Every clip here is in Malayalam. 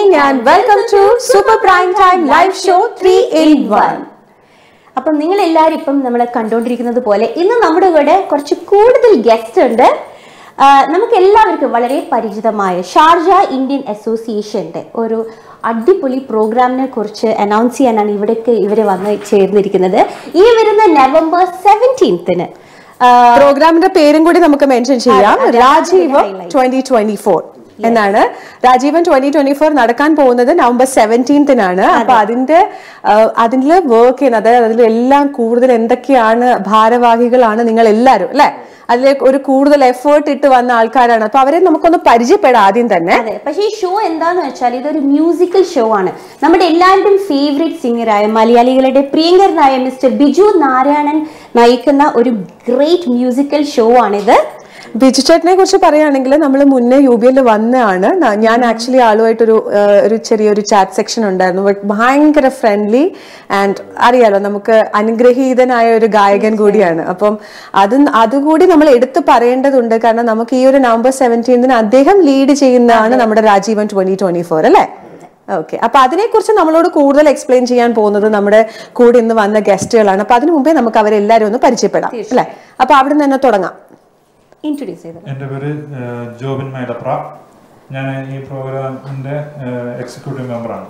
Evening and welcome to super prime time live show three in one അപ്പം നിങ്ങൾ എല്ലാവരും ഇപ്പം നമ്മളെ കണ്ടുകൊണ്ടിരിക്കുന്നത് പോലെ ഇന്ന് നമ്മുടെ കൂടെ കുറച്ച് കൂടുതൽ ഗസ്റ്റ് ഉണ്ട് ആ, നമുക്ക് എല്ലാവർക്കും വളരെ പരിചിതമായ ഷാർജ ഇന്ത്യൻ അസോസിയേഷന്റെ ഒരു അടിപൊളി പ്രോഗ്രാമിനെ കുറിച്ച് അനൗൺസ് ചെയ്യാനാണ് ഇവിടേക്ക് ഇവർ വന്ന് ചേർന്നിരിക്കുന്നത് ഈ വരുന്ന നവംബർ സെവൻറ്റീൻത്തിന് പ്രോഗ്രാമിന്റെ പേരും കൂടി നമുക്ക് മെൻഷൻ ചെയ്യാം അതെ, അതെ, രാജീവം അതാണ് highlight. ട്വന്റി ട്വന്റി ഫോർ എന്നാണ് രാജീവൻ ട്വന്റി ട്വന്റി ഫോർ നടക്കാൻ പോകുന്നത് നവംബർ സെവൻറ്റീൻത്തിനാണ് അപ്പൊ അതിന്റെ അതിൽ വർക്ക് ചെയ്യുന്ന അതായത് അതിൽ എല്ലാം കൂടുതൽ എന്തൊക്കെയാണ് ഭാരവാഹികളാണ് നിങ്ങൾ എല്ലാവരും അല്ലെ അതിലേക്ക് ഒരു കൂടുതൽ എഫേർട്ട് ഇട്ട് വന്ന ആൾക്കാരാണ് അപ്പൊ അവരെ നമുക്കൊന്ന് പരിചയപ്പെടാം ആദ്യം തന്നെ അതെ പക്ഷേ ഈ ഷോ എന്താന്ന് വെച്ചാൽ ഇതൊരു മ്യൂസിക്കൽ ഷോ ആണ് നമ്മുടെ എല്ലാവരുടെയും ഫേവറേറ്റ് സിംഗറായ മലയാളികളുടെ പ്രിയങ്കരനായ മിസ്റ്റർ ബിജു നാരായണൻ നയിക്കുന്ന ഒരു ഗ്രേറ്റ് മ്യൂസിക്കൽ ഷോ ആണിത് ബിജു ചേട്ടനെ കുറിച്ച് പറയുകയാണെങ്കിൽ നമ്മൾ മുന്നേ യു ബി എൽ വന്നതാണ് ന- ഞാൻ ആക്ച്വലി ആളുമായിട്ടൊരു ആ, ഒരു ചെറിയൊരു ചാറ്റ് സെക്ഷൻ ഉണ്ടായിരുന്നു ബട്ട് ഭയങ്കര ഫ്രണ്ട്ലി ആൻഡ് അറിയാലോ നമുക്ക് അനുഗ്രഹീതനായ ഒരു ഗായകൻ കൂടിയാണ് അപ്പം അത് അതുകൂടി നമ്മൾ എടുത്തു പറയേണ്ടതുണ്ട് കാരണം നമുക്ക് ഈ ഒരു നവംബർ സെവൻറ്റീൻതിന് അദ്ദേഹം ലീഡ് ചെയ്യുന്നതാണ് നമ്മുടെ രാജീവൻ ട്വന്റി ട്വന്റി ഫോർ അല്ലേ ഓക്കെ അപ്പൊ അതിനെക്കുറിച്ച് നമ്മളോട് കൂടുതൽ എക്സ്പ്ലെയിൻ ചെയ്യാൻ പോകുന്നത് നമ്മുടെ കൂടെ ഇന്ന് വന്ന ഗസ്റ്റുകളാണ് അപ്പൊ അതിനു മുമ്പേ നമുക്ക് അവരെല്ലാവരും ഒന്ന് പരിചയപ്പെടാം അല്ലെ അപ്പൊ അവിടെ നിന്ന് തന്നെ തുടങ്ങാം ഇൻട്രൊഡ്യൂസ് ചെയ്തത് എൻ്റെ പേര് ഏഹ്, ജോബിൻ മൈലപ്ര ഞാൻ ഈ പ്രോഗ്രാമിൻ്റെ എക്സിക്യൂട്ടീവ് മെമ്പറാണ്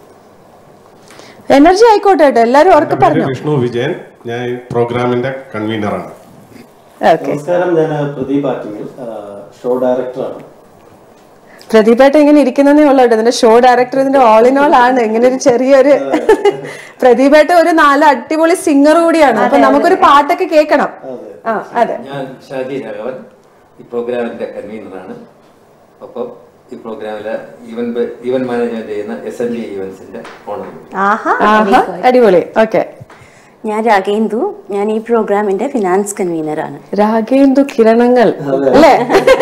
എനർജി ആയിക്കോട്ടെ കേട്ടോ എല്ലാരും ഉറക്കെ എൻ്റെ പേര് പറഞ്ഞു വിഷ്ണു വിജയൻ ഞാൻ ഈ പ്രോഗ്രാമിന്റെ കൺവീനറാണ് ഓക്കെ നമസ്കാരം ഞാൻ പ്രദീപ് ആറ്റിങ്ങൽ ഷോ ഡയറക്ടറാണ് പ്രദീപേട്ട ഇങ്ങനെ ഇരിക്കുന്നതേ ഉള്ളൂ കേട്ടോ ഇതിന്റെ ഷോ ഡയറക്ടർ ഇതിന്റെ ഓൾ ഇൻ ഓൾ ആണ് ഇങ്ങനെ ഒരു ചെറിയൊരു പ്രദീപേട്ട ഒരു നാല് അടിപൊളി സിംഗർ കൂടിയാണ് അപ്പൊ നമുക്കൊരു പാട്ടൊക്കെ കേൾക്കണം ആ അതെ ഞാൻ ഷാജി രാഘവൻ ഈ പ്രോഗ്രാമിന്റെ കൺവീനറാണ് ഒപ്പം ഈ പ്രോഗ്രാമിലെ ഈവൻ ഈവൻ മാനേജ്മെന്റ് ചെയ്യുന്ന എസ് എൻ ഡി ഈവൻസിന്റെ ഓണർ ആഹാ ആഹാ അടിപൊളി ഓക്കെ ഞാൻ രാഗേന്ദു ഞാൻ ഈ പ്രോഗ്രാമിന്റെ ഫിനാൻസ് കൺവീനറാണ് രാഗേന്ദു കിരണങ്ങൾ അല്ലേ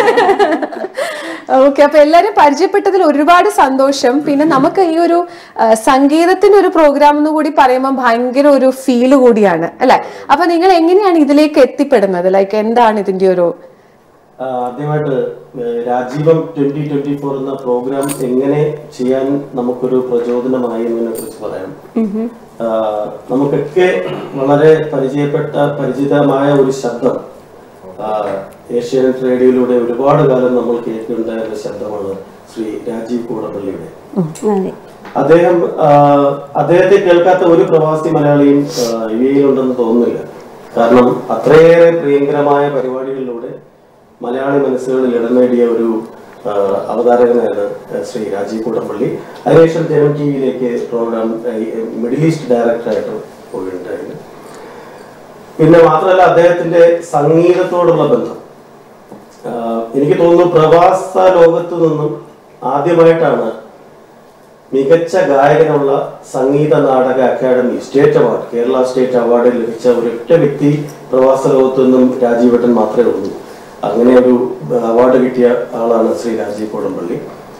ഓക്കെ അപ്പൊ എല്ലാരും പരിചയപ്പെട്ടതിൽ ഒരുപാട് സന്തോഷം പിന്നെ നമുക്ക് ഈ ഒരു ആ, സംഗീതത്തിന്റെ ഒരു പ്രോഗ്രാം എന്ന് കൂടി പറയുമ്പോൾ ഭയങ്കര ഒരു ഫീല് കൂടിയാണ് അല്ലെ അപ്പൊ നിങ്ങൾ എങ്ങനെയാണ് ഇതിലേക്ക് എത്തിപ്പെടുന്നത് ലൈക്ക് എന്താണ് ഇതിന്റെ ഒരു ആ, ആദ്യമായിട്ട് ഏഹ്, രാജീവം ട്വന്റി ട്വന്റി ഫോർ എന്ന പ്രോഗ്രാം എങ്ങനെ ചെയ്യാൻ നമുക്കൊരു പ്രചോദനമായി എന്നതിനെ കുറിച്ച് പറയാം ആ, നമുക്കൊക്കെ വളരെ പരിചയപ്പെട്ട പരിചിതമായ ഒരു ശബ്ദം ആ, ഏഷ്യാനെറ്റ് റേഡിയോയിലൂടെ ഒരുപാട് കാലം നമ്മൾ കേൾക്കുന്നുണ്ടായിരുന്ന ശബ്ദമാണ് ശ്രീ രാജീവ് കൂടപ്പള്ളിയുടെ അതെ അദ്ദേഹം ആ, അദ്ദേഹത്തെ കേൾക്കാത്ത ഒരു പ്രവാസി മലയാളിയും യു എയിലുണ്ടെന്ന് തോന്നുന്നില്ല കാരണം അത്രയേറെ പ്രിയങ്കരമായ പരിപാടികളിലൂടെ മലയാളി മനസ്സുകളിൽ ഇടം നേടിയ ഒരു ആ, അവതാരകനാണ് ശ്രീ രാജീവ് കൂടപ്പള്ളി അതിനുശേഷം ജനം ടി വിയിലേക്ക് പ്രോഗ്രാം മിഡിൽ ഈസ്റ്റ് ഡയറക്ടറായിട്ട് പോയിട്ടുണ്ടായിരുന്നു പിന്നെ മാത്രമല്ല അദ്ദേഹത്തിന്റെ സംഗീതത്തോടുള്ള ബന്ധം ആഹ് എനിക്ക് തോന്നുന്നു പ്രവാസ ലോകത്തു നിന്നും ആദ്യമായിട്ടാണ് മികച്ച ഗായകനുള്ള Sangeetha Nataka academy state award Kerala state award ലഭിച്ച ഒരൊറ്റ വ്യക്തി പ്രവാസ ലോകത്തു നിന്നും രാജീവട്ടൻ മാത്രമേ ഉള്ളൂ അങ്ങനെ ഒരു അവാർഡ് കിട്ടിയ ആളാണ് ശ്രീ രാജീവ് കോടമ്പള്ളി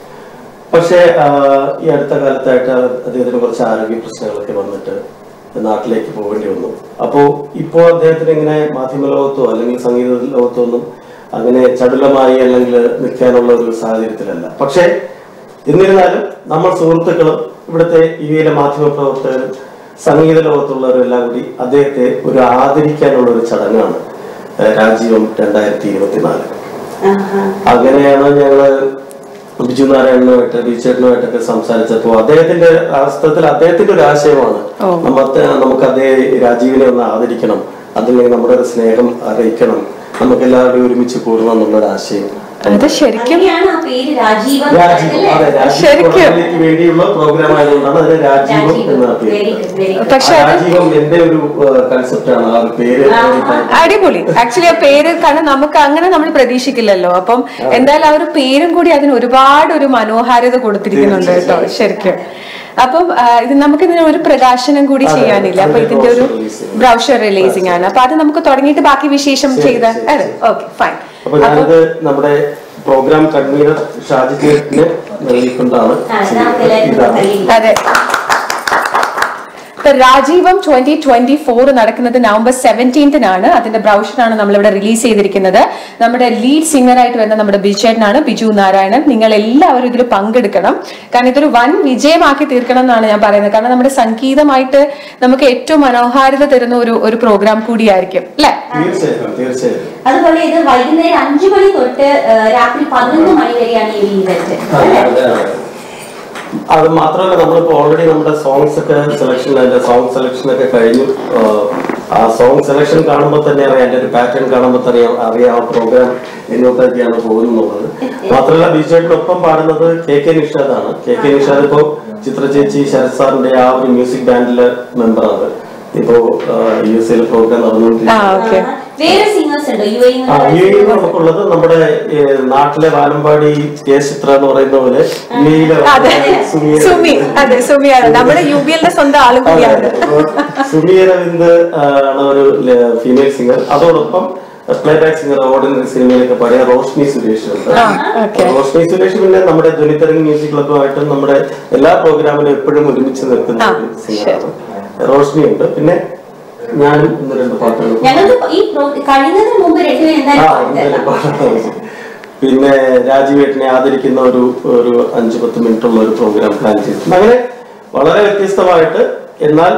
പക്ഷേ ആഹ് ഈ അടുത്ത കാലത്തായിട്ട് അദ്ദേഹത്തിന് കുറച്ച് ആരോഗ്യ പ്രശ്നങ്ങളൊക്കെ വന്നിട്ട് നാട്ടിലേക്ക് പോകേണ്ടി വന്നു അപ്പോൾ ഇപ്പോൾ അദ്ദേഹത്തിന് ഇങ്ങനെ മാധ്യമ ലോകത്തോ അല്ലെങ്കിൽ സംഗീത ലോകത്തോ ഒന്നും അങ്ങനെ ചടുലമായി അല്ലെങ്കിൽ നിൽക്കാനുള്ള ഒരു സാഹചര്യത്തിലല്ല പക്ഷേ എന്നിരുന്നാലും നമ്മൾ സുഹൃത്തുക്കളും ഇവിടുത്തെ യുവിയിലെ മാധ്യമ പ്രവർത്തകരും സംഗീത ലോകത്തുള്ളവരും എല്ലാം കൂടി അദ്ദേഹത്തെ ഒരു ആദരിക്കാനുള്ള ഒരു ചടങ്ങാണ് ഏഹ് രാജീവം രണ്ടായിരത്തി ഇരുപത്തിനാല് അങ്ങനെയാണ് ഞങ്ങള് ബിജു നാരായണനുമായിട്ട് ബിച്ചേട്ടനുമായിട്ടൊക്കെ സംസാരിച്ചപ്പോ അദ്ദേഹത്തിന്റെ വാസ്തവത്തിൽ അദ്ദേഹത്തിന്റെ ഒരു ആശയമാണ് നമുക്ക് നമുക്ക് അദ്ദേഹം രാജീവിനെ ഒന്ന് ആദരിക്കണം അതില്ലെങ്കിൽ നമ്മുടെ ഒരു സ്നേഹം അറിയിക്കണം നമുക്ക് എല്ലാവരും ഒരുമിച്ച് കൂടണം എന്നുള്ളൊരു ആശയം അത് ശരിക്കും അങ്ങനെയാണ് ആ പേര് രാജീവൻ രാജീവ് അതെ രാജീവ് ശരിക്കും. കോടതിക്ക് വേണ്ടിയുള്ള പ്രോഗ്രാം ആയതുകൊണ്ടാണ് അതിന് രാജീവം എന്ന വെരി പേര് ഗുഡ് വെരി ഗുഡ് പക്ഷെ ആ അത് രാജീവം എന്റെ ഒരു കൺസെപ്റ്റ് ആണ് ആ ഒരു പേര് അടിപൊളി ആക്ച്വലി ആ പേര് കാരണം നമുക്ക് അങ്ങനെ നമ്മൾ പ്രതീക്ഷിക്കില്ലല്ലോ അപ്പം എന്തായാലും ആ ഒരു പേരും കൂടി അതിന് ഒരുപാട് ഒരു മനോഹാരിത കൊടുത്തിരിക്കുന്നുണ്ട് കേട്ടോ ശരിക്കും അപ്പം ആ, ഇത് നമുക്ക് ഇതിന് ഒരു പ്രകാശനം കൂടി അതെ, ചെയ്യാനില്ല അപ്പൊ അതിന്റെ ഇതിന്റെ ഒരു brochure releasing. ബ്രൗഷർ റിലീസിംഗ് ആണ് അപ്പൊ അത് നമുക്ക് തുടങ്ങിയിട്ട് ബാക്കി വിശേഷം ശരി, ചെയ്ത ശരി, അതെ ശരി. ഓക്കെ ഫൈൻ അപ്പൊ ഞാനിത് നമ്മുടെ പ്രോഗ്രാം കൺവീനർ ഷാജി ചേട്ടന് നൽകിക്കൊണ്ടാണ് ആ, നമുക്ക് എല്ലാവർക്കും ഇതാണ് കയ്യിൽ അതെ ഇപ്പൊ രാജീവം ട്വന്റി ട്വന്റി ഫോർ നടക്കുന്നത് നവംബർ സെവൻറ്റീൻത്തിനാണ് അതിന്റെ ബ്രൗഷറാണ് നമ്മളിവിടെ റിലീസ് ചെയ്തിരിക്കുന്നത് നമ്മുടെ ലീഡ് സിംഗർ ആയിട്ട് വരുന്ന നമ്മുടെ ബിജേട്ടനാണ് ബിജു നാരായണൻ നിങ്ങൾ എല്ലാവരും ഇതിൽ പങ്കെടുക്കണം കാരണം ഇതൊരു വൻ വിജയമാക്കി തീർക്കണം എന്നാണ് ഞാൻ പറയുന്നത് കാരണം നമ്മുടെ സംഗീതമായിട്ട് നമുക്ക് ഏറ്റവും മനോഹാരിത തരുന്ന ഒരു ഒരു പ്രോഗ്രാം കൂടിയായിരിക്കും അല്ലെ തീർച്ചയായിട്ടും തീർച്ചയായിട്ടും അതുപോലെ ഇത് വൈകുന്നേരം അഞ്ചു മണി തൊട്ട് ആ, രാത്രി പതിനൊന്ന് മണി വരെയാണ് ഈ ഇവന്റ് അതെ, അതെ, അതെ. അത് മാത്രമല്ല നമ്മളിപ്പോ ഓൾറെഡി നമ്മുടെ സോങ്സ് ഒക്കെ സെലക്ഷൻ അതിന്റെ സോങ് സെലക്ഷൻ ഒക്കെ കഴിഞ്ഞു ആഹ് ആ സോങ് സെലക്ഷൻ കാണുമ്പോൾ തന്നെ അറിയാം അതിന്റെ ഒരു പാറ്റേൺ കാണുമ്പോൾ തന്നെ അറിയാം ആ പ്രോഗ്രാം എങ്ങോട്ടൊക്കെയാണ് പോകുന്നത് മാത്രമല്ല ബിജുവായിട്ടിനൊപ്പം പാടുന്നത് കെ കെ നിഷാദാണ് കെ കെ നിഷാദ് ഇപ്പോ ചിത്ര ചേച്ചി ശരത് സാറിന്റെ ആ ഒരു മ്യൂസിക് ബാൻഡിലെ മെമ്പറാണ് ഇപ്പോ യു എസ് എയിൽ പ്രോഗ്രാം ആ നടന്നുകൊണ്ടിരിക്കുന്നത് ഓക്കെ വേറെ സിംഗേഴ്സ് ഉണ്ടോ യു ആ, യു എയിൽ നമുക്കുള്ളത് നമ്മുടെ ഏ, നാട്ടിലെ വാനമ്പാടി കെ ചിത്ര എന്ന് പറയുന്ന പോലെ യു എയിലെ അതെ സുമീര സുമി അതെ സുമിയാണ് നമ്മുടെ യു ബി എല്ലിന്റെ സ്വന്തം ആളും കൂടിയാണ് സുമി അരവിന്ദ് ആ, ആണ് ഒരു ഫീമെയിൽ സിംഗർ അതോടൊപ്പം പ്ലേ ബാക്ക് സിംഗർ ഓർഡിനറി സിനിമയിലൊക്കെ പാടിയ റോഷ്നി സുരേഷ് ഉണ്ട് okay. റോഷ്നി സുരേഷ് പിന്നെ നമ്മുടെ ധ്വനിത്തരംഗ് മ്യൂസിക് ക്ലബുമായിട്ട് നമ്മുടെ എല്ലാ പ്രോഗ്രാമിലും എപ്പോഴും ഒരുമിച്ച് നിൽക്കുന്ന ആ, ഒരു സിംഗറാണ് റോഷ്നി ഉണ്ട് പിന്നെ ഞാനും ഇന്ന് രണ്ട് പാട്ടുകൾ ഞങ്ങൾക്ക് ഈ പ്രോ- കഴിയുന്നതിന് മുമ്പ് രണ്ടുപേരും ആ, എന്തായാലും എന്തായാലും പാട്ട് പാടാം. പിന്നെ രാജീവേട്ടനെ ആദരിക്കുന്ന ഒരു ഒരു അഞ്ചു പത്ത് മിനിറ്റ് ഉള്ള ഒരു പ്രോഗ്രാം പ്ലാൻ ചെയ്തിട്ടുണ്ട് അങ്ങനെ വളരെ വ്യത്യസ്തമായിട്ട് എന്നാൽ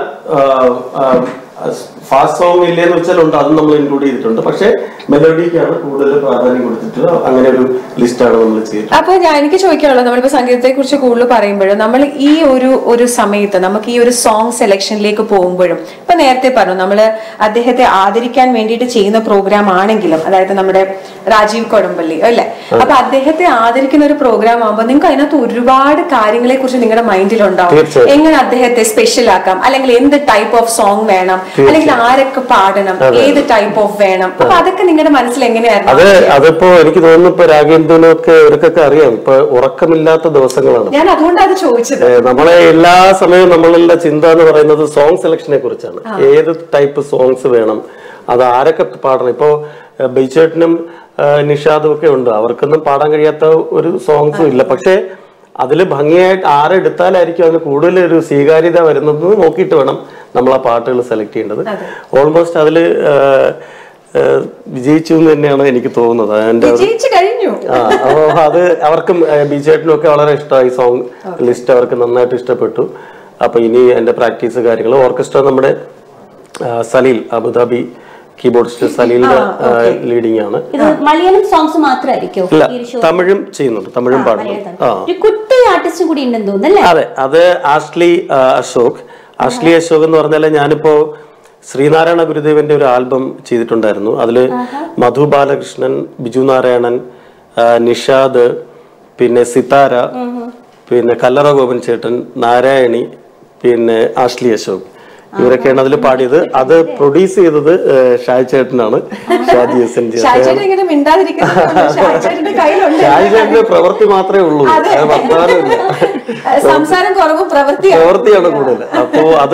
ഫാസ്റ്റ് സോങ് ഇല്ലെന്ന് വെച്ചാൽ ഉണ്ട് അതും നമ്മൾ ഇൻക്ലൂഡ് ചെയ്തിട്ടുണ്ട് പക്ഷേ മെലഡിക്കാണ് കൂടുതൽ പ്രാധാന്യം കൊടുത്തിട്ട് അങ്ങനെ ഒരു ലിസ്റ്റാണ് നമ്മൾ ചെയ്തിട്ടുള്ളത് അപ്പൊ ഞാൻ എനിക്ക് ചോദിക്കാനുള്ളത് നമ്മളിപ്പോ സംഗീതത്തെ കുറിച്ച് കൂടുതൽ പറയുമ്പോഴും നമ്മൾ ഈ ഒരു ഒരു സമയത്ത് നമുക്ക് ഈ ഒരു സോങ് സെലക്ഷനിലേക്ക് പോകുമ്പോഴും ഇപ്പൊ നേരത്തെ പറഞ്ഞു നമ്മൾ അദ്ദേഹത്തെ ആദരിക്കാൻ വേണ്ടിയിട്ട് ചെയ്യുന്ന പ്രോഗ്രാം ആണെങ്കിലും അതായത് നമ്മുടെ രാജീവ് കൊടമ്പള്ളി അല്ലെ അപ്പൊ അദ്ദേഹത്തെ ആദരിക്കുന്ന ഒരു പ്രോഗ്രാം ആകുമ്പോൾ നിങ്ങൾക്ക് അതിനകത്ത് ഒരുപാട് കാര്യങ്ങളെ കുറിച്ച് നിങ്ങളുടെ മൈൻഡിൽ ഉണ്ടാവും തീർച്ചയായും. എങ്ങനെ അദ്ദേഹത്തെ സ്പെഷ്യൽ ആക്കാം അല്ലെങ്കിൽ എന്ത് ടൈപ്പ് ഓഫ് സോങ് വേണം അല്ലെങ്കിൽ ആരൊക്കെ പാടണം ഏത് ടൈപ്പ് ഓഫ് വേണം അപ്പൊ അതൊക്കെ നിങ്ങളുടെ മനസ്സിൽ അത് എങ്ങനെയായിരുന്നു അതിപ്പോ എനിക്ക് തോന്നുന്നു ഇപ്പൊ രാഗേന്ദ്രനൊക്കെ ഇവർക്കൊക്കെ അറിയാം ഇപ്പൊ ഉറക്കമില്ലാത്ത ദിവസങ്ങളാണ് ഞാൻ അതുകൊണ്ടാണ് അത് ചോദിച്ചത് ഏ, നമ്മളെ എല്ലാ സമയവും നമ്മളുടെ ചിന്ത എന്ന് പറയുന്നത് സോങ് സെലക്ഷനെ കുറിച്ചാണ് ഏത് ടൈപ്പ് സോങ്സ് വേണം അത് ആരൊക്കെ പാടണം ഇപ്പോ ഏ, ബൈച്ചേട്ടനും ഏ, നിഷാദും ഒക്കെ ഉണ്ട് അവർക്കൊന്നും പാടാൻ കഴിയാത്ത ഒരു സോങ്സും ഇല്ല പക്ഷേ അതിൽ ഭംഗിയായിട്ട് ആരെടുത്താലായിരിക്കും അതിന് കൂടുതൽ ഒരു സ്വീകാര്യത വരുന്നത് നോക്കിയിട്ട് വേണം നമ്മൾ ആ പാട്ടുകൾ സെലക്ട് ചെയ്യേണ്ടത് ഓൾമോസ്റ്റ് അതിൽ വിജയിച്ചു എന്ന് തന്നെയാണ് എനിക്ക് തോന്നുന്നത് അതിന്റെ ഒരു- വിജയിച്ചു കഴിഞ്ഞു ആ, അപ്പൊ അത് അവർക്കും ബിജേട്ടിനും ഒക്കെ വളരെ ഇഷ്ടമായി സോങ് ലിസ്റ്റ് അവർക്ക് നന്നായിട്ട് ഇഷ്ടപ്പെട്ടു അപ്പൊ ഇനി എന്റെ പ്രാക്ടീസ് കാര്യങ്ങൾ ഓർക്കസ്ട്ര നമ്മുടെ ആ, സലീൽ അബുദാബി കീബോർഡിസ്റ്റ് സലീലിന്റെ ലീഡിംഗ് ആണ് ഇത് മലയാളം സോങ്സ് മാത്രമായിരിക്കും ഇല്ല ഈ ഒരു show? തമിഴും ചെയ്യുന്നുണ്ട് തമിഴും പാടുന്നുണ്ട് മലയാളം. ആ ഒരു കുട്ടി ആർട്ടിസ്റ്റും കൂടി ഉണ്ടെന്ന് തോന്നുന്നു അല്ലേ അതെ അത് ആഷ്ലി ആ, അശോക് ആഷ്ലി അശോക് എന്ന് പറഞ്ഞാൽ ഞാനിപ്പോ ശ്രീനാരായണ ഗുരുദേവന്റെ ഒരു ആൽബം ചെയ്തിട്ടുണ്ടായിരുന്നു അതില് മധു ബാലകൃഷ്ണൻ ബിജു നാരായണൻ ആ, നിഷാദ് പിന്നെ സിതാര പിന്നെ കല്ലറ ഗോപൻ ചേട്ടൻ നാരായണി പിന്നെ ആഷ്ലി അശോക് ഇവരൊക്കെയാണ് അതിൽ പാടിയത് അത് പ്രൊഡ്യൂസ് ചെയ്തത് ആ, ഷാജി ചേട്ടനാണ് ഷാജി എസ് എൻ ജി ഷാജേട്ടൻ ഇങ്ങനെ മിണ്ടാതിരിക്കുന്നത് ഷാജേട്ടന്റെ കയ്യിലുണ്ട് ഷാജി ചേട്ടന്റെ പ്രവർത്തി മാത്രമേ ഉള്ളൂ അതെ. അത് വർത്തമാനമില്ല സംസാരം കുറവും പ്രവൃത്തിയാണ് പ്രവൃത്തിയാണ് കൂടുതൽ അപ്പോ അത്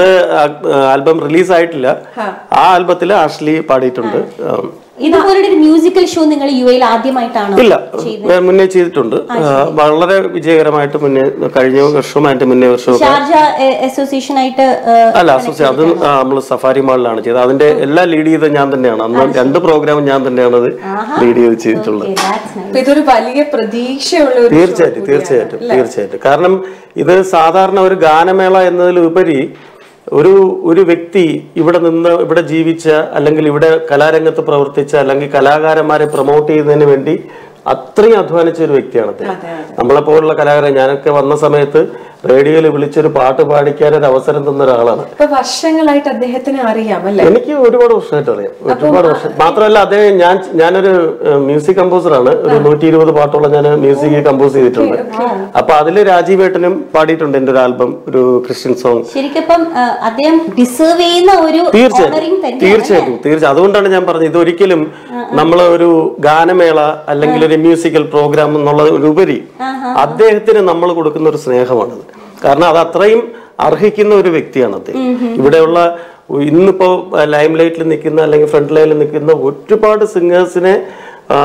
ആൽബം റിലീസ് ആയിട്ടില്ല ആ ആൽബത്തിൽ ആഷ്ലി പാടിയിട്ടുണ്ട് ഉം. ഇതുപോലുള്ള ഒരു മ്യൂസിക്കൽ ഷോ നിങ്ങൾ യു എയിൽ ആദ്യമായിട്ടാണോ ഇല്ല ചെയ്യുന്നത് ഏ, മുന്നേ ചെയ്തിട്ടുണ്ട് ആ, വളരെ വിജയകരമായിട്ട് മുന്നേ കഴിഞ്ഞ വർഷവും അതിന്റെ മുന്നേ വർഷവും ഒക്കെ ഷാർജ അസോസിയേഷൻ ആയിട്ട് ഏ, അല്ല അസോസിയേഷൻ അത് നമ്മൾ സഫാരി മാളിലാണ് ചെയ്തത് അതിന്റെ എല്ലാം ലീഡ് ചെയ്തത് ഞാൻ തന്നെയാണ് അന്ന് രണ്ട് പ്രോഗ്രാം ഞാൻ തന്നെയാണ് അത് ലീഡ് ചെയ്ത് ചെയ്തിട്ടുള്ളത് Okay, that's nice. അപ്പൊ ഇതൊരു വലിയ പ്രതീക്ഷയുള്ള ഒരു തീർച്ചയായിട്ടും തീർച്ചയായിട്ടും തീർച്ചയായിട്ടും കാരണം ഇത് സാധാരണ ഒരു ഗാനമേള എന്നതിലുപരി ഒരു ഒരു വ്യക്തി ഇവിടെ നിന്ന് ഇവിടെ ജീവിച്ച അല്ലെങ്കിൽ ഇവിടെ കലാരംഗത്ത് പ്രവർത്തിച്ച അല്ലെങ്കിൽ കലാകാരന്മാരെ പ്രൊമോട്ട് ചെയ്യുന്നതിന് വേണ്ടി അത്രയും അധ്വാനിച്ച ഒരു വ്യക്തിയാണ് അദ്ദേഹം നമ്മളെ പോലുള്ള കലാകാരൻ ഞാനൊക്കെ വന്ന സമയത്ത് റേഡിയോയിൽ വിളിച്ചൊരു പാട്ട് പാടിക്കാൻ ഒരു അവസരം തന്ന ഒരാളാണ് ഇപ്പൊ വർഷങ്ങളായിട്ട് അദ്ദേഹത്തിനെ അറിയാം അല്ലെ എനിക്ക് ഒരുപാട് വർഷമായിട്ട് അറിയാം ഒരുപാട് വർഷം മാത്രമല്ല അദ്ദേഹം ഞാൻ ഞാനൊരു മ്യൂസിക് കമ്പോസറാണ് ഒരു നൂറ്റി ഇരുപത് പാട്ടോളം ഞാൻ മ്യൂസിക് കമ്പോസ് ചെയ്തിട്ടുണ്ട് അപ്പൊ അതില് രാജീവേട്ടനും പാടിയിട്ടുണ്ട് എന്റെ ഒരു ആൽബം ഒരു ക്രിസ്ത്യൻ സോങ് ശരിക്കും അദ്ദേഹം ഡിസേർവ് ചെയ്യുന്ന ഒരു honoring തീർച്ചയായിട്ടും തന്നെയാണ് തീർച്ചയായിട്ടും തീർച്ചയായും അതുകൊണ്ടാണ് ഞാൻ പറഞ്ഞത് ഇതൊരിക്കലും നമ്മൾ ഒരു ഗാനമേള അല്ലെങ്കിൽ ഒരു മ്യൂസിക്കൽ പ്രോഗ്രാം എന്നുള്ള ഒരു ഉപരി അദ്ദേഹത്തിന് നമ്മൾ കൊടുക്കുന്ന ഒരു സ്നേഹമാണത് കാരണം അത് അത്രയും അർഹിക്കുന്ന ഒരു വ്യക്തിയാണ് അദ്ദേഹം ഇവിടെയുള്ള ഇന്നിപ്പോ ലൈം ലൈറ്റിൽ നിൽക്കുന്ന അല്ലെങ്കിൽ ഫ്രണ്ട് ലൈനിൽ നിൽക്കുന്ന ഒരുപാട് സിംഗേഴ്സിനെ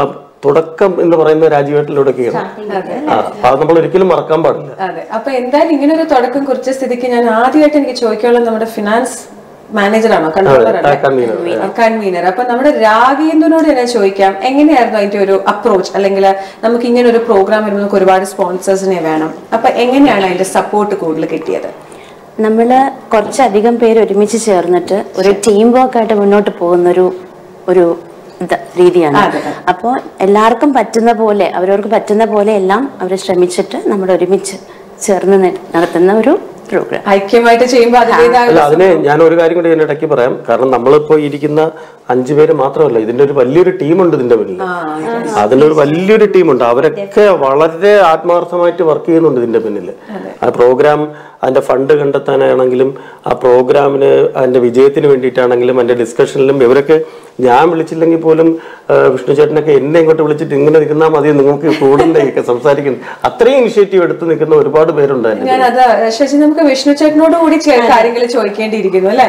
തുടക്കം എന്ന് പറയുന്ന രാജീവേട്ടനിലൂടെയൊക്കെയാണ് ആ അപ്പൊ അത് നമ്മൾ ഒരിക്കലും മറക്കാൻ പാടില്ല അതെ അപ്പൊ എന്തായാലും ഇങ്ങനെ ഒരു തുടക്കം കുറിച്ച സ്ഥിതിക്ക് ഞാൻ ആദ്യമായിട്ട് എനിക്ക് ചോദിക്കാനുള്ളത് നമ്മുടെ ഫിനാൻസ് മാനേജറാണോ കൺട്രോളർ ആ, convener, കൺവീനർ അപ്പൊ നമ്മുടെ രാഗേന്ദ്രനോട് ഞാൻ ചോദിക്കാം എങ്ങനെയായിരുന്നു അതിന്റെ ഒരു അപ്രോച്ച് അല്ലെങ്കിൽ നമുക്ക് ഇങ്ങനെ ഒരു പ്രോഗ്രാം വരുമ്പോൾ നമുക്ക് ഒരുപാട് സ്പോൺസേഴ്സിനെ വേണം അപ്പൊ എങ്ങനെയാണ് അതിന്റെ സപ്പോർട്ട് കൂടുതൽ കിട്ടിയത് നമ്മൾ കുറച്ചധികം പേര് ഒരുമിച്ച് ചേർന്നിട്ട് ഒരു ടീം വർക്ക് ആയിട്ട് മുന്നോട്ട് പോകുന്നൊരു ഒരു ഇത് രീതിയാണ് അതെ. അപ്പോൾ എല്ലാവർക്കും പറ്റുന്ന പോലെ അവരവർക്ക് പറ്റുന്ന പോലെ എല്ലാം അവർ ശ്രമിച്ചിട്ട് നമ്മൾ ഒരുമിച്ച് ചേർന്ന് നി- നടത്തുന്ന ഒരു പ്രോഗ്രാം ഐക്യമായിട്ട് ചെയ്യുമ്പോൾ അതിൻ്റെതായ അല്ല അതിന് ഞാൻ ഒരു കാര്യം കൂടി ഇതിന്റെ ഇടയ്ക്ക് പറയാം കാരണം നമ്മളിപ്പോ ഇരിക്കുന്ന അഞ്ചു പേര് മാത്രമല്ല ഇതിന്റെ ഒരു വലിയൊരു ടീമുണ്ട് ഇതിന്റെ പിന്നിൽ അതിന്റെ ഒരു വലിയൊരു ടീമുണ്ട് അവരൊക്കെ വളരെ ആത്മാർത്ഥമായിട്ട് വർക്ക് ചെയ്യുന്നുണ്ട് ഇതിന്റെ പിന്നിൽ ആ പ്രോഗ്രാം അതിന്റെ ഫണ്ട് കണ്ടെത്താനാണെങ്കിലും ആ പ്രോഗ്രാമിന് അതിന്റെ വിജയത്തിന് വേണ്ടിയിട്ടാണെങ്കിലും അതിന്റെ ഡിസ്കഷനിലും ഇവരൊക്കെ ഞാൻ വിളിച്ചില്ലെങ്കിൽ പോലും ആ, വിഷ്ണു ചേട്ടനൊക്കെ എന്നെ ഇങ്ങോട്ട് വിളിച്ചിട്ട് ഇങ്ങനെ നിൽന്നാൽ മതി നിങ്ങൾക്ക് കൂടുതലൊക്കെ സംസാരിക്കുന്നത് അത്രയും ഇനിഷ്യേറ്റീവ് എടുത്ത് നിൽക്കുന്ന ഒരുപാട് പേരുണ്ടായിരുന്നു ഞാൻ അത് ശശി നമുക്ക് വിഷ്ണു ചേട്ടനോട് കൂടി ചില കാര്യങ്ങൾ ചോദിക്കേണ്ടിയിരിക്കുന്നു അല്ലെ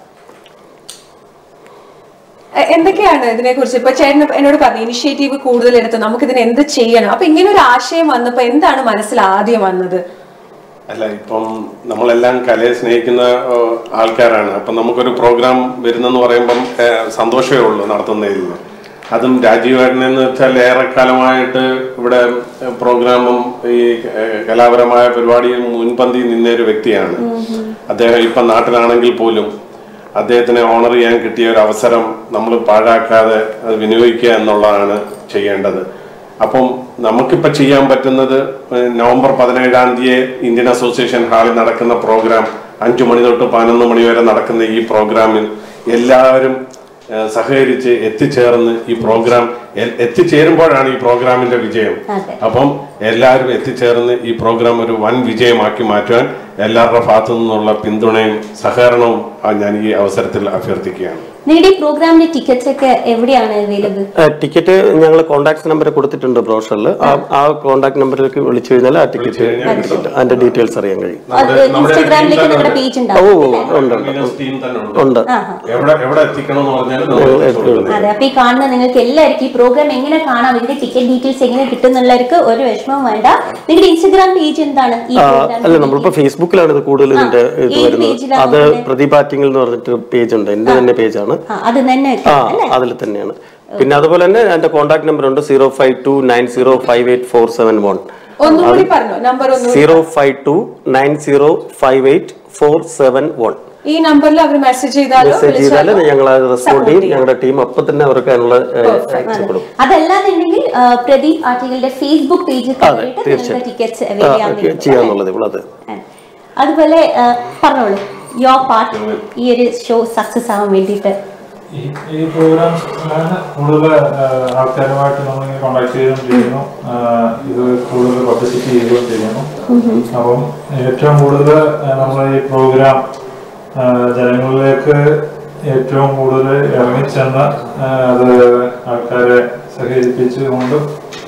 എന്തൊക്കെയാണ് ഇതിനെ കുറിച്ച് ഇപ്പൊ ചേട്ടൻ എന്നോട് പറഞ്ഞു ഇനിഷ്യേറ്റീവ് കൂടുതൽ എടുത്ത് നമുക്ക് ഇതിന് എന്ത് ചെയ്യണം അപ്പൊ ഇങ്ങനെ ഒരു ആശയം വന്നപ്പോ എന്താണ് മനസ്സിൽ ആദ്യം വന്നത് അല്ല ഇപ്പം നമ്മളെല്ലാം കലയെ സ്നേഹിക്കുന്ന ഏഹ്, ആൾക്കാരാണ് അപ്പം നമുക്കൊരു പ്രോഗ്രാം വരുന്നെന്ന് പറയുമ്പം ഏഹ്, സന്തോഷമേ ഉള്ളൂ നടത്തുന്നതിൽ അതും രാജീവേട്ടൻ എന്ന് വെച്ചാൽ ഏറെക്കാലമായിട്ട് ഇവിടെ ഏഹ്, പ്രോഗ്രാമും ഈ ഏഹ്, കലാപരമായ പരിപാടിയും മുൻപന്തി നിന്ന ഒരു വ്യക്തിയാണ് അദ്ദേഹം ഇപ്പം നാട്ടിലാണെങ്കിൽ പോലും അദ്ദേഹത്തിനെ ഓണർ ചെയ്യാൻ കിട്ടിയ ഒരു അവസരം നമ്മൾ പാഴാക്കാതെ അത് വിനിയോഗിക്കുക എന്നുള്ളതാണ് ചെയ്യേണ്ടത് അപ്പം നമുക്കിപ്പോൾ ചെയ്യാൻ പറ്റുന്നത് ഏഹ്, നവംബർ പതിനേഴാം തീയതി ഇന്ത്യൻ അസോസിയേഷൻ ഹാളിൽ നടക്കുന്ന പ്രോഗ്രാം അഞ്ചു മണി തൊട്ട് പതിനൊന്ന് മണി വരെ നടക്കുന്ന ഈ പ്രോഗ്രാമിൽ എല്ലാവരും ഏഹ്, സഹകരിച്ച് എത്തിച്ചേർന്ന് ഈ പ്രോഗ്രാം എ- എത്തിച്ചേരുമ്പോഴാണ് ഈ പ്രോഗ്രാമിന്റെ വിജയം അപ്പം എല്ലാവരും എത്തിച്ചേർന്ന് ഈ പ്രോഗ്രാം ഒരു വൻ വിജയമാക്കി മാറ്റുവാൻ എല്ലാവരുടെ ഭാഗത്തു നിന്നുള്ള പിന്തുണയും സഹകരണവും ആ, ഞാൻ ഈ അവസരത്തിൽ അഭ്യർത്ഥിക്കുകയാണ് നിങ്ങളുടെ ഈ പ്രോഗ്രാമിന്റെ ടിക്കറ്റ്സ് ഒക്കെ എവിടെയാണ് അവൈലബിൾ ടിക്കറ്റ് ഞങ്ങൾ കോൺടാക്ട് നമ്പർ കൊടുത്തിട്ടുണ്ട് ബ്രോഷറിൽ ആ കോൺടാക്ട് നമ്പറിലേക്ക് വിളിച്ചു കഴിഞ്ഞാൽ ആ ടിക്കറ്റ് അതിന്റെ ഡീറ്റെയിൽസ് അറിയാൻ കഴിയും അത് ഇൻസ്റ്റാഗ്രാമിലേക്ക് നിങ്ങളുടെ പേജ് ഓ ഉണ്ടാവും ഉണ്ട് Conveners team തന്നെ ഉണ്ട്. ഉണ്ട് എവിടെ എവിടെ എത്തിക്കണം എന്ന് പറഞ്ഞാൽ നമ്മൾ എത്തിച്ചു കൊടുക്കും. അതെ അപ്പൊ ഈ കാണുന്ന നിങ്ങൾക്ക് എല്ലാവർക്കും ഈ പ്രോഗ്രാം എങ്ങനെ കാണാം ഇതിന്റെ ടിക്കറ്റ് ഡീറ്റെയിൽസ് എങ്ങനെ കിട്ടുന്നുള്ളവർക്ക് ഒരു വിഷമവും വേണ്ട നിങ്ങളുടെ ഇൻസ്റ്റാഗ്രാം പേജ് എന്താണ് ഈ ആ, program അല്ല നമ്മളിപ്പോ ഫേസ്ബുക്കിലാണ് ഇത് കൂടുതൽ ഇതിന്റെ ഇത് ഏത് വരുന്നത് പേജിലാണ് അത് പ്രദീപ് ആറ്റിങ്ങൽ എന്ന് പറഞ്ഞിട്ട് പേജ് ഉണ്ട് എന്റെ തന്നെ പേജാണ് ആ, അത് തന്നെ ആ വെക്കാം, അല്ലേ അതിൽ തന്നെയാണ് പിന്നെ അതുപോലെ തന്നെ എന്റെ കോൺടാക്ട് നമ്പർ ഉണ്ട് zero five two nine zero five eight four seven one ഒന്നും കൂടി പറഞ്ഞു നമ്പർ ഒന്നും zero five two nine zero five eight four seven one ഈ നമ്പറിൽ അവർ മെസ്സേജ് ചെയ്താലോ മെസ്സേജ് ചെയ്താൽ വിളിച്ചാലോ ഞങ്ങൾ അത് റെസ്പോണ്ട് ചെയ്യും ഞങ്ങളുടെ ടീം അപ്പൊ തന്നെ അവർക്ക് അതിനുള്ള അയച്ചുകൊടുക്കും അതല്ലാന്നുണ്ടെങ്കിൽ ആ, പ്രദീപ് ആർട്ടികളുടെ ഫേസ്ബുക്ക് പേജിൽ കയറിയിട്ട് നിങ്ങളുടെ ടിക്കറ്റ്സ് അവൈലബിൾ ചെയ്യാന്നുള്ളത് ഇപ്പോൾ അത് അതുപോലെ ആ, പറഞ്ഞോളൂ യോർ പാർട്ട് ഈ ഒരു ഷോ സക്സസ് ആവാൻ വേണ്ടിയിട്ട് ഈ ഈ പ്രോഗ്രാം കൂടുതൽ ആൾക്കാരുമായിട്ട് നമ്മൾ കോണ്ടാക്ട് ചെയ്തുകൊണ്ടിരിക്കുന്നു ആ, ഇത് കൂടുതൽ പബ്ലിസിറ്റി ചെയ്തുകൊണ്ടിരിക്കുന്നു അപ്പം ഏറ്റവും കൂടുതൽ നമ്മൾ ഈ പ്രോഗ്രാം ആ, ജനങ്ങളിലേക്ക് ഏറ്റവും കൂടുതൽ ഇറങ്ങിച്ചെന്ന് ആ, അത് ആൾക്കാരെ സഹകരിപ്പിച്ചുകൊണ്ട്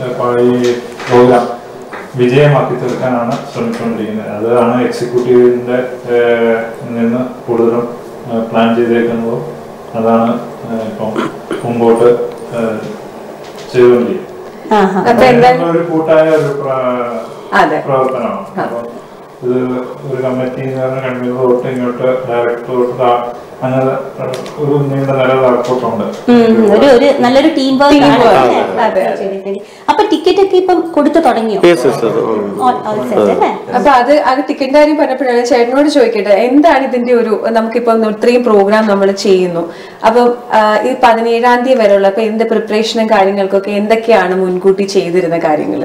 ഈ പ്രോഗ്രാം വിജയമാക്കി തീർക്കാനാണ് ശ്രമിച്ചുകൊണ്ടിരിക്കുന്നത് അതാണ് എക്സിക്യൂട്ടീവിന്റെ ഏഹ്, നിന്ന് കൂടുതലും ഏഹ്, പ്ലാൻ ചെയ്തേക്കുന്നതും അതാണ് ഏഹ്, ഇപ്പം മുമ്പോട്ട് ഏഹ്, ചെയ്തുകൊണ്ടിരിക്കുന്നത് ആഹാ. അപ്പൊ എന്തായാലും ഒരു കൂട്ടായ ഒരു പ്ര- അതെ പ്രവർത്തനമാണ് അപ്പം ഇത് ഒരു കമ്മിറ്റി എന്ന് പറഞ്ഞ കൺവീനർ തൊട്ട് ഇങ്ങോട്ട് ഡയറക്ടർ തൊട്ട് ദാ- അങ്ങനെ ഒരു നീണ്ട നില താക്കോട്ടുണ്ട് ഉം, ഉം. ഒരു ഒരു നല്ലൊരു ടീം വർക്ക് Team ആണ് work. അല്ലേ? അതെ, ചെയ്തിട്ടുണ്ട്. അപ്പൊ ടിക്കറ്റ് ഒക്കെ ഇപ്പം കൊടുത്തു തുടങ്ങിയോ yes yes All- all set അല്ലേ അപ്പൊ അത് അത് ടിക്കറ്റ് കാര്യം പറഞ്ഞപ്പോഴാണ് ചേട്ടനോട് ചോദിക്കട്ടെ എന്താണ് ഇതിന്റെ ഒരു നമുക്കിപ്പം ഇത്രയും പ്രോഗ്രാം നമ്മൾ ചെയ്യുന്നു അപ്പം ആ, ഈ പതിനേഴാം തീയതി വരെയുള്ള അപ്പൊ എന്ത് പ്രിപ്പറേഷനും കാര്യങ്ങൾക്കൊക്കെ എന്തൊക്കെയാണ് മുൻകൂട്ടി ചെയ്തിരുന്ന കാര്യങ്ങൾ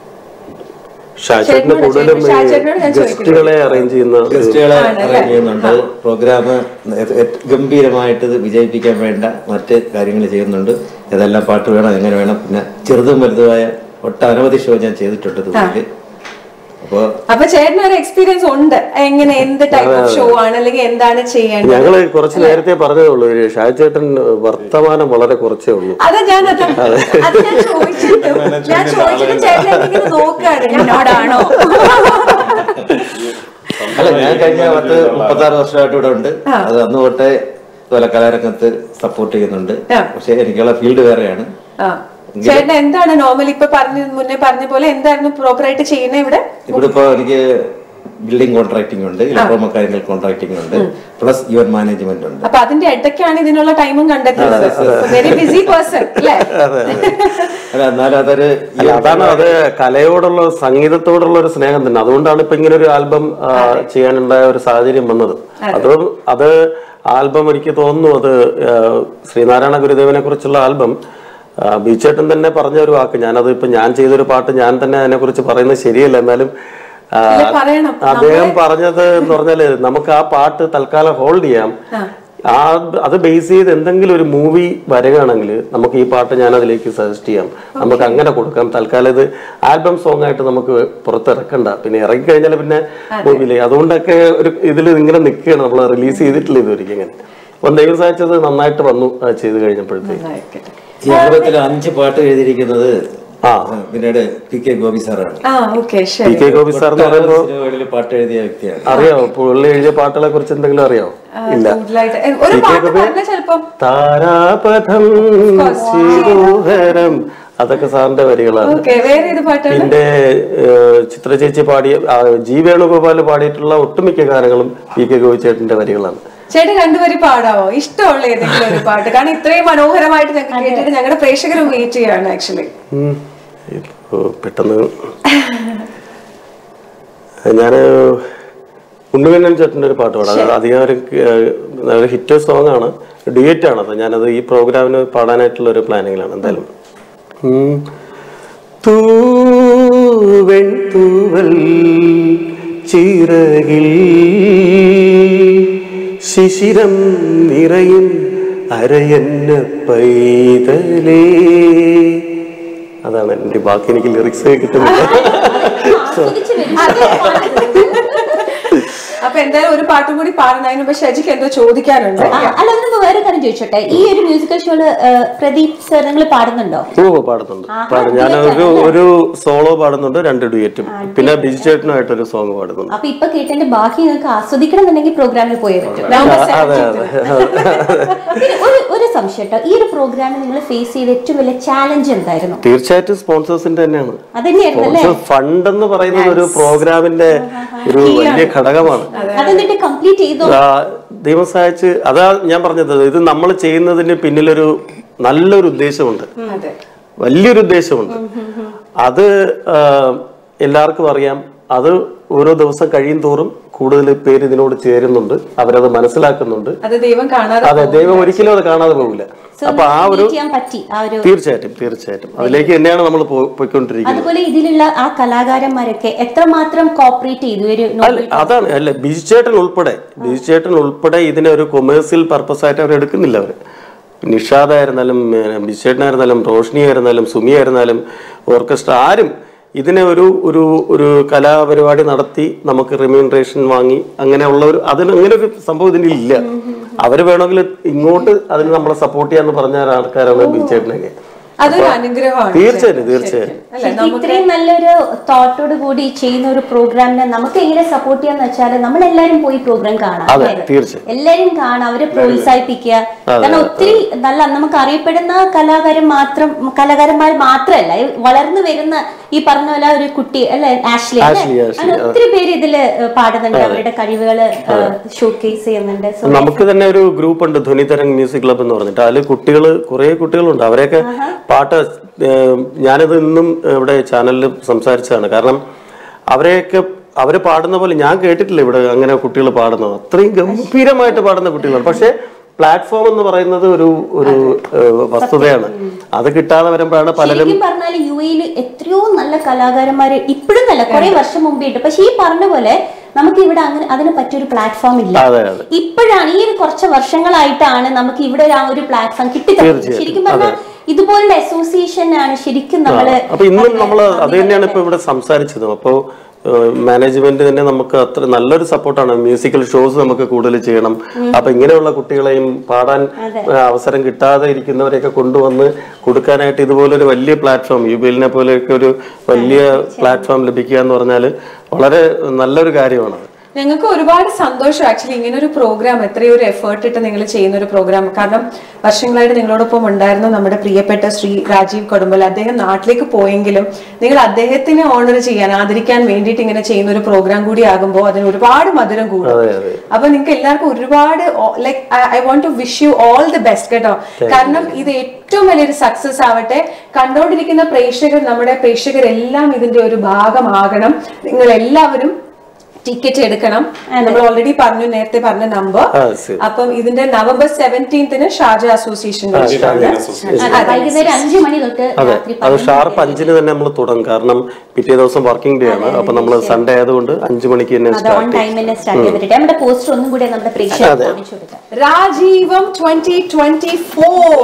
ഷാചേട്ടന് ചേട്ടനോട് കൂടുതലും ചോദിക്കാം. ഷാചേട്ടനോട് ഞാൻ ഗസ്റ്റുകളെ അറേഞ്ച് ചെയ്യുന്ന ഗസ്റ്റുകളെ ആണല്ലേ? അറേഞ്ച് ചെയ്യുന്നുണ്ട് പ്രോഗ്രാം ഗംഭീരമായിട്ട് ഇത് വിജയിപ്പിക്കാൻ വേണ്ട മറ്റ് കാര്യങ്ങൾ ചെയ്യുന്നുണ്ട് ഏതെല്ലാം പാട്ട് വേണം എങ്ങനെ വേണം പിന്നെ ചെറുതും വലുതുമായ ഒട്ടനവധി ഷോ ഞാൻ ചെയ്തിട്ടുണ്ട് ഇതുപോലെ അപ്പോൾ അപ്പൊ ചേട്ടന് ഒരു എക്സ്പീരിയൻസ് ഉണ്ട് എങ്ങനെ എന്ത് ടൈപ്പ് ഓഫ് ഷോ ആണ് അല്ലെങ്കിൽ എന്താണ് ചെയ്യേണ്ടത് ഞങ്ങള് കുറച്ച് നേരത്തെ പറഞ്ഞതേ ഉള്ളൂ ഒരു ഷാചേട്ടൻ വർത്തമാനം വളരെ കുറച്ചേ ഉള്ളൂ അത് ഞാൻ അത് അത് ഞാൻ ചോദിച്ചിട്ടും ഞാൻ ചോദിച്ചിട്ട് ചേട്ടൻ എനിക്കിത് നോക്കാണ് എന്നോടാണോ അല്ല ഞാൻ കഴിഞ്ഞ പത്ത് മുപ്പത്തി ആറ് വർഷമായിട്ട് ഇവിടെ ഉണ്ട് അത് അന്ന് തൊട്ടേ ഇതുപോലെ കലാരംഗത്ത് സപ്പോർട്ട് ചെയ്യുന്നുണ്ട് ആ. പക്ഷെ എനിക്കുള്ള ഫീൽഡ് വേറെയാണ് ആ ചേട്ടൻ എന്താണ് നോർമലി ഇപ്പൊ പറഞ്ഞ മുന്നേ പറഞ്ഞ പോലെ എന്തായിരുന്നു പ്രോപ്പർ ആയിട്ട് ചെയ്യുന്നത് ഇവിടെ ഇവിടെ ഇപ്പോ എനിക്ക് ബിൽഡിംഗ് കോൺട്രാക്ടിംഗ് ഉണ്ട് ഇലക്ട്രോ മെക്കാനിക്കൽ കോൺട്രാക്ടിംഗ് ഉണ്ട് പ്ലസ് ഇവന്റ് മാനേജ്മെന്റ് ഉണ്ട് അപ്പൊ അതിന്റെ ഇടയ്ക്കാണ് ഇതിനുള്ള ടൈമും കണ്ടെത്തുന്നത് വെരി ബിസി പേഴ്സൺ അല്ലേ അല്ല എന്നാലും അതൊരു ഈ അല്ല, അതാണ് അത് കലയോടുള്ള സംഗീതത്തോടുള്ള ഒരു സ്നേഹം തന്നെ അതുകൊണ്ടാണ് ഇപ്പൊ ഇങ്ങനെ ഒരു ആൽബം ചെയ്യാനുണ്ടായ ഒരു സാഹചര്യം വന്നത് അത് അത് ആൽബം എനിക്ക് തോന്നുന്നു അത് ആ, ശ്രീനാരായണ ഗുരുദേവനെ കുറിച്ചുള്ള ആൽബം ആ, ബീച്ചേട്ടൻ തന്നെ പറഞ്ഞ ഒരു വാക്ക് ഞാനത് ഇപ്പൊ ഞാൻ ചെയ്തൊരു പാട്ട് ഞാൻ തന്നെ അതിനെ കുറിച്ച് പറയുന്നത് ശരിയല്ല എന്നാലും ആ, ഇല്ല, പറയണം. അദ്ദേഹം പറഞ്ഞത് എന്ന് പറഞ്ഞാല് നമുക്ക് ആ പാട്ട് തൽക്കാലം ഹോൾഡ് ചെയ്യാം ആ അത് ബേസ് ചെയ്ത് എന്തെങ്കിലും ഒരു മൂവി വരികയാണെങ്കിൽ നമുക്ക് ഈ പാട്ട് ഞാൻ അതിലേക്ക് സജസ്റ്റ് ചെയ്യാം നമുക്ക് അങ്ങനെ കൊടുക്കാം തൽക്കാലം ഇത് ആൽബം സോങ് ആയിട്ട് നമുക്ക് പുറത്തിറക്കണ്ട പിന്നെ ഇറങ്ങി കഴിഞ്ഞാൽ പിന്നെ മൂവിയില് അതുകൊണ്ടൊക്കെ ഒരു ഇതിൽ ഇങ്ങനെ നിൽക്കുകയാണ് നമ്മൾ റിലീസ് ചെയ്തിട്ടില്ല ഇതുവരെയ്ക്കും ഇങ്ങനെ അപ്പം ദൈവം സഹായിച്ചത് നന്നായിട്ട് വന്നു അത് ചെയ്ത് കഴിഞ്ഞപ്പോഴത്തേക്ക് ഈ ആൽബത്തിൽ അഞ്ച് പാട്ട് എഴുതിയിരിക്കുന്നത് ആ. പിന്നീട് പി കെ ഗോപി സാറാണ് ആ ഓക്കെ പി ശരി കെ ഗോപി സാർ എന്ന് പറയുമ്പോൾ സിനിമകളിൽ പാട്ട് എഴുതിയ വ്യക്തിയാണ് അറിയാവോ പുള്ളി എഴുതിയ പാട്ടുകളെ കുറിച്ച് എന്തെങ്കിലും അറിയാവോ ഇല്ല കൂടുതലായിട്ട് എ, ഒരു പാട്ട് പറഞ്ഞ ചിലപ്പം താരാപഥം ശിരോഹരം അതൊക്കെ സാറിന്റെ വരികളാണ് ഓക്കെ വേറെ ഏത് പാട്ടാണ് പിന്നെ ഏഹ്, ചിത്ര ചേച്ചി പാടിയ ആ, ജി വേണുഗോപാൽ പാടിയിട്ടുള്ള ഒട്ടുമിക്ക ഗാനങ്ങളും പി കെ ഗോപിച്ചേട്ടന്റെ വരികളാണ് ചേട്ടൻ രണ്ടുപേര് പാടാവോ ഇഷ്ടമുള്ള ഏതെങ്കിലും ഒരു പാട്ട് കാരണം ഇത്രയും മനോഹരമായിട്ട് ഞങ്ങൾക്ക് കേട്ടിട്ട് ഞങ്ങളുടെ പ്രേക്ഷകരും വെയിറ്റ് ചെയ്യാണ് ആക്ച്വലി ഉം. ഇപ്പോ പെട്ടെന്ന് ഞാന് ഉണ്ണുകണ്ണൻ ചേട്ടൻ്റെ ഒരു പാട്ട് പാടാം അത് അധികം ഒരു ഏഹ്, നല്ല ഹിറ്റ് സോങ് ആണ് ഡുയറ്റ് ആണ് അത് ഞാനത് ഈ പ്രോഗ്രാമിന് പാടാനായിട്ടുള്ള ഒരു പ്ലാനിങ്ങിലാണ് എന്തായാലും ഉം. തൂവെൺ തൂവൽ ചിറകിൽ ശിശിരം നിറയും അരയന്ന പൈതലേ അതാണ് എൻ്റെ ബാക്കി എനിക്ക് ലിറിക്സ് കിട്ടുന്നില്ല അപ്പൊ എന്തായാലും ഒരു പാട്ടും കൂടി പാടുന്നതിന് മുമ്പ് ഷജിക്ക് എന്തോ ചോദിക്കാനുണ്ട് ആ, അല്ല അതിന് വേറെ കാര്യം ചോദിച്ചോട്ടെ ഈ ഒരു മ്യൂസിക്കൽ ഷോയില് പ്രദീപ് സർ നിങ്ങൾ പാടുന്നുണ്ടോ ഓ പാടുന്നുണ്ട് പാടും ഞാൻ ഒരു ഒരു സോളോ പാടുന്നുണ്ട് രണ്ട് ഡുയറ്റും പിന്നെ ബിജു ചേട്ടനുമായിട്ട് ഒരു സോങ് പാടുന്നുണ്ട് അപ്പൊ ഇപ്പൊ കേട്ടതിന്റെ ബാക്കി നിങ്ങൾക്ക് ആസ്വദിക്കണം എന്നുണ്ടെങ്കിൽ പ്രോഗ്രാമിൽ പോയേ പറ്റും നവംബർ അതെ 17th. പിന്നെ ഒരു ഒരു സംശയം കേട്ടോ ഈ ഒരു പ്രോഗ്രാമിൽ നിങ്ങൾ ഫേസ് ചെയ്ത ഏറ്റവും വലിയ ചാലഞ്ച് എന്തായിരുന്നു തീർച്ചയായിട്ടും സ്പോൺസേഴ്സിന്റെ തന്നെയാണ് അതന്നെയായിരുന്നു അല്ലേ സ്പോൺസർ ഫണ്ട് എന്ന് പറയുന്നത് ഒരു പ്രോഗ്രാമിന്റെ ഒരു വലിയ ഘടകമാണ് അതെന്നിട്ട് കംപ്ലീറ്റ് ചെയ്തോ ആ, ദൈവം സഹായിച്ച് അതാ ഞാൻ പറഞ്ഞത് ഇത് നമ്മൾ ചെയ്യുന്നതിന് പിന്നിലൊരു നല്ലൊരു ഉദ്ദേശമുണ്ട് അതെ വലിയൊരു ഉദ്ദേശമുണ്ട് അത് ആ, എല്ലാവർക്കും അറിയാം അത് ഓരോ ദിവസം കഴിയും തോറും കൂടുതൽ പേര് ഇതിനോട് ചേരുന്നുണ്ട് അവരത് മനസ്സിലാക്കുന്നുണ്ട് അത് ദൈവം കാണാതെ അതെ ദൈവം ഒരിക്കലും അത് കാണാതെ പോകില്ല So, അപ്പൊ ആ ഒരു meet ചെയ്യാൻ പറ്റി ആ ഒരു തീർച്ചയായിട്ടും തീർച്ചയായിട്ടും അതിലേക്ക് തന്നെയാണ് നമ്മൾ പോയിക്കൊണ്ടിരിക്കുന്നത് അതുപോലെ ഇതിലുള്ള ആ കലാകാരന്മാരൊക്കെ എത്രമാത്രം കോപ്പറേറ്റ് ചെയ്തു ഈ ഒരു അല്ല അതാണ് അല്ല ബിജുചേട്ടൻ ഉൾപ്പെടെ ബിജുചേട്ടൻ ഉൾപ്പെടെ ഇതിനെ ഒരു കൊമേഴ്സ്യൽ പർപ്പസ് ആയിട്ട് അവർ എടുക്കുന്നില്ല അവർ നിഷാദ് ആയിരുന്നാലും ഏഹ്, ബിജുചേട്ടനായിരുന്നാലും റോഷ്നി ആയിരുന്നാലും സുമി ആയിരുന്നാലും ഓർക്കസ്ട്ര ആരും ഇതിനെ ഒരു ഒരു ഒരു കലാപരിപാടി നടത്തി നമുക്ക് റെമ്യൂണറേഷൻ വാങ്ങി അങ്ങനെയുള്ള ഒരു അതിന് അങ്ങനെ ഒരു സംഭവം ഇതിന് ഇല്ല അവർ വേണമെങ്കിൽ ഇങ്ങോട്ട് അതിന് നമ്മളെ സപ്പോർട്ട് ചെയ്യാന്ന് പറഞ്ഞ ആൾക്കാരാണ് ബിജുചേട്ടനൊക്കെ അതൊരു അനുഗ്രഹമാണ് തീർച്ചയായും തീർച്ചയായും അല്ലെ ശരിക്കും ഇത്രയും നല്ലൊരു തോട്ടോട് കൂടി ചെയ്യുന്ന ഒരു പ്രോഗ്രാമിനെ നമുക്ക് എങ്ങനെ സപ്പോർട്ട് ചെയ്യാന്ന് വെച്ചാൽ നമ്മൾ എല്ലാരും പോയി പ്രോഗ്രാം കാണാം അതെ അല്ലേ? തീർച്ചയായും എല്ലാരും കാണാം അവരെ പ്രോത്സാഹിപ്പിക്കുക കാരണം ഒത്തിരി നല്ല നമുക്ക് അറിയപ്പെടുന്ന കലാകാരൻ മാത്രം കലാകാരന്മാർ മാത്രമല്ല ഈ വളർന്നു വരുന്ന ഈ പറഞ്ഞ പോലെ ഒരു കുട്ടി അല്ലെ ആഷ്ലി അല്ലേ? ആഷ്ലി, ആഷ്ലി, അങ്ങനെ ഒത്തിരി പേര് ഇതില് പാടുന്നുണ്ട് അവരുടെ കഴിവുകൾ ഷോക്കേസ് ചെയ്യുന്നുണ്ട് So, നമുക്ക് തന്നെ ഒരു ഗ്രൂപ്പ് ഉണ്ട് ധ്വനി തരംഗ് മ്യൂസിക് ക്ലബ് എന്ന് പറഞ്ഞിട്ട് അതിൽ കുട്ടികൾ കുറെ കുട്ടികളുണ്ട് അവരെയൊക്കെ പാട്ട് ഏഹ്, ഞാനിത് ഇന്നും ഇവിടെ ചാനലിൽ സംസാരിച്ചതാണ് കാരണം അവരെയൊക്കെ അവര് പാടുന്ന പോലെ ഞാൻ കേട്ടിട്ടില്ല ഇവിടെ അങ്ങനെ കുട്ടികൾ പാടുന്നത് അത്രയും ഗംഭീരമായിട്ട് പാടുന്ന കുട്ടികളാണ് പക്ഷെ പ്ലാറ്റ്ഫോം എന്ന് പറയുന്നത് ഒരു ഒരു ഏഹ്, വസ്തുതയാണ് അത് കിട്ടാതെ വരുമ്പോഴാണ് പലരും ശരിക്കും പറഞ്ഞാൽ യു എയിൽ എത്രയോ നല്ല കലാകാരന്മാര് ഇപ്പോഴും നല്ല കുറെ വർഷം മുമ്പേ ഉണ്ട് പക്ഷെ ഈ പറഞ്ഞ പോലെ നമുക്ക് ഇവിടെ അങ്ങനെ അതിന് പറ്റിയൊരു പ്ലാറ്റ്ഫോം ഇല്ല അതെ അതെ ഇപ്പോഴാണ് ഈ ഒരു കുറച്ച് വർഷങ്ങളായിട്ടാണ് നമുക്ക് ഇവിടെ ഒരു ആ ഒരു പ്ലാറ്റ്ഫോം കിട്ടിത്തുടങ്ങിയത് ശരിക്കും പറഞ്ഞാൽ ഇതുപോലുള്ള അസോസിയേഷൻ ആണ് ശരിക്കും നമ്മള് അപ്പൊ ഇന്നും നമ്മൾ അത് തന്നെയാണ് ഇപ്പൊ ഇവിടെ സംസാരിച്ചത് അപ്പോൾ മാനേജ്മെന്റ് തന്നെ നമുക്ക് അത്ര നല്ലൊരു സപ്പോർട്ടാണ് മ്യൂസിക്കൽ ഷോസ് നമുക്ക് കൂടുതൽ ചെയ്യണം അപ്പൊ ഇങ്ങനെയുള്ള കുട്ടികളെയും പാടാൻ ഏഹ്, അവസരം കിട്ടാതെ ഇരിക്കുന്നവരെയൊക്കെ കൊണ്ടുവന്ന് കൊടുക്കാനായിട്ട് ഇതുപോലൊരു വലിയ പ്ലാറ്റ്ഫോം യു ബി എല്ലിനെ പോലെയൊക്കെ ഒരു വലിയ പ്ലാറ്റ്ഫോം ലഭിക്കുക എന്ന് പറഞ്ഞാൽ വളരെ നല്ലൊരു കാര്യമാണത് ഞങ്ങൾക്ക് ഒരുപാട് സന്തോഷം ആക്ച്വലി ഇങ്ങനെ ഒരു പ്രോഗ്രാം എത്രയോ ഒരു എഫേർട്ട് ഇട്ട് നിങ്ങൾ ചെയ്യുന്ന ഒരു പ്രോഗ്രാം കാരണം വർഷങ്ങളായിട്ട് നിങ്ങളോടൊപ്പം ഉണ്ടായിരുന്ന നമ്മുടെ പ്രിയപ്പെട്ട ശ്രീ രാജീവ് കൊടുമ്പൽ അദ്ദേഹം നാട്ടിലേക്ക് പോയെങ്കിലും നിങ്ങൾ അദ്ദേഹത്തിനെ ഓണർ ചെയ്യാൻ ആദരിക്കാൻ വേണ്ടിയിട്ട് ഇങ്ങനെ ചെയ്യുന്ന ഒരു പ്രോഗ്രാം കൂടി ആകുമ്പോൾ അതിന് ഒരുപാട് മധുരം കൂടും അതെ അതെ അപ്പൊ നിങ്ങൾക്ക് എല്ലാവർക്കും ഒരുപാട് like I want to wish you all the best കേട്ടോ കാരണം ഇത് ഏറ്റവും വലിയൊരു സക്സസ് ആവട്ടെ കണ്ടോണ്ടിരിക്കുന്ന പ്രേക്ഷകർ നമ്മുടെ പ്രേക്ഷകരെല്ലാം ഇതിന്റെ ഒരു ഭാഗമാകണം നിങ്ങൾ എല്ലാവരും ടിക്കറ്റ് എടുക്കണം നമ്മൾ ഓൾറെഡി പറഞ്ഞു നേരത്തെ പറഞ്ഞ നമ്പർ ആ, ശരി. അപ്പം ഇതിന്റെ നവംബർ സെവൻറ്റീൻത്തിന് ഷാർജ അസോസിയേഷൻ അതെ, വൈകുന്നേരം അഞ്ചു മണി തൊട്ട് അതെ രാത്രി അത് ഷാർപ്പ് അഞ്ചിന് തന്നെ നമ്മൾ തുടങ്ങും കാരണം പിറ്റേ ദിവസം വർക്കിംഗ് ഡേ ആണ് അപ്പൊ നമ്മൾ സൺഡേ ആയതുകൊണ്ട് അഞ്ചു മണിക്ക് തന്നെ അത് ഓൺ സ്റ്റാർട്ട് ടൈം തന്നെ സ്റ്റാർട്ട് ചെയ്തിട്ട് നമ്മുടെ പോസ്റ്റർ ഒന്നും കൂടി നമ്മുടെ പ്രേക്ഷകർക്ക് കാണിച്ചു കൊടുക്കാം രാജീവം ട്വന്റി ട്വന്റി ഫോർ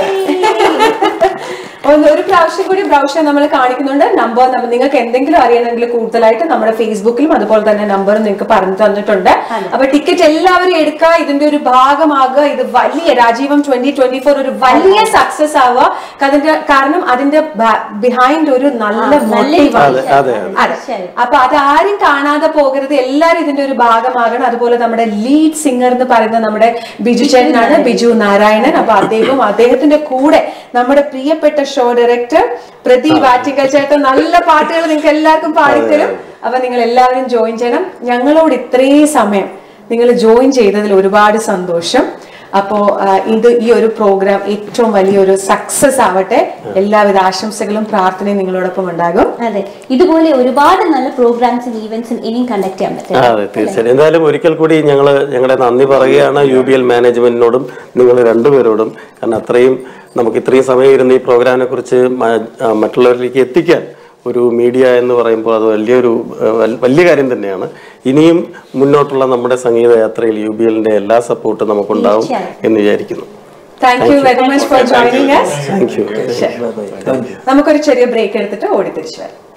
ഒന്ന് ഒരു പ്രാവശ്യം കൂടി ബ്രൗഷർ നമ്മൾ കാണിക്കുന്നുണ്ട് നമ്പർ നിങ്ങൾക്ക് എന്തെങ്കിലും അറിയണമെങ്കിൽ കൂടുതലായിട്ട് നമ്മുടെ ഫേസ്ബുക്കിലും അതുപോലെ തന്നെ നമ്പർ നിങ്ങൾക്ക് പറഞ്ഞു തന്നിട്ടുണ്ട് അപ്പൊ ടിക്കറ്റ് എല്ലാവരും എടുക്കുക ഇതിന്റെ ഒരു ഭാഗമാകുക ഇത് വലിയ രാജീവം ട്വന്റി ട്വന്റി ഫോർ ഒരു വലിയ സക്സസ് ആവുക അതിന്റെ കാരണം അതിന്റെ ബിഹൈൻഡ് ഒരു നല്ല മോട്ടീവ് അതെ അതെ അതെ അതെ അപ്പൊ അത് ആരും കാണാതെ പോകരുത് എല്ലാരും ഇതിന്റെ ഒരു ഭാഗമാകണം അതുപോലെ നമ്മുടെ ലീഡ് സിംഗർ എന്ന് പറയുന്ന നമ്മുടെ ബിജു ചേട്ടനാണ് ബിജു നാരായണൻ അപ്പൊ അദ്ദേഹവും അദ്ദേഹത്തിന്റെ കൂടെ നമ്മുടെ പ്രിയപ്പെട്ട ഷോ ഡയറക്ടർ പ്രദീപ് ആറ്റിക്കൽ ചേട്ടൻ നല്ല പാട്ടുകൾ നിങ്ങൾക്ക് എല്ലാവർക്കും പാടിത്തരും അപ്പൊ നിങ്ങൾ എല്ലാവരും ജോയിൻ ചെയ്യണം ഞങ്ങളോട് ഇത്രയും സമയം നിങ്ങൾ ജോയിൻ ചെയ്തതിൽ ഒരുപാട് സന്തോഷം അപ്പോ ആ, ഇത് ഈ ഒരു പ്രോഗ്രാം ഏറ്റവും വലിയൊരു സക്സസ് ആവട്ടെ എല്ലാവിധ ആശംസകളും പ്രാർത്ഥനയും നിങ്ങളോടൊപ്പം ഉണ്ടാകും അതെ ഇതുപോലെ ഒരുപാട് നല്ല പ്രോഗ്രാംസും ഈവെന്റ്സും ഇനിയും കണ്ടക്ട് ചെയ്യാൻ ആ, പറ്റും അതെ തീർച്ചയായും എന്തായാലും ഒരിക്കൽ കൂടി ഞങ്ങൾ ഞങ്ങളുടെ നന്ദി പറയുകയാണ് യു ബി എൽ മാനേജ്മെന്റിനോടും നിങ്ങൾ രണ്ടുപേരോടും കാരണം അത്രയും നമുക്ക് ഇത്രയും സമയം ഇരുന്ന് ഈ പ്രോഗ്രാമിനെ കുറിച്ച് മ- ആ, മറ്റുള്ളവരിലേക്ക് എത്തിക്കാൻ ഒരു മീഡിയ എന്ന് പറയുമ്പോൾ അത് വലിയൊരു ആ, വൽ- വലിയ കാര്യം തന്നെയാണ് ഇനിയും മുന്നോട്ടുള്ള നമ്മുടെ സംഗീത യാത്രയിൽ യു ബി എല്ലിന്റെ എല്ലാ സപ്പോർട്ടും നമുക്കുണ്ടാവും എന്ന് വിചാരിക്കുന്നു thank you very much for joining us thank you bye bye thank you നമുക്കൊരു ചെറിയ ബ്രേക്ക് എടുത്തിട്ട് ഓടി തിരിച്ചു വരാം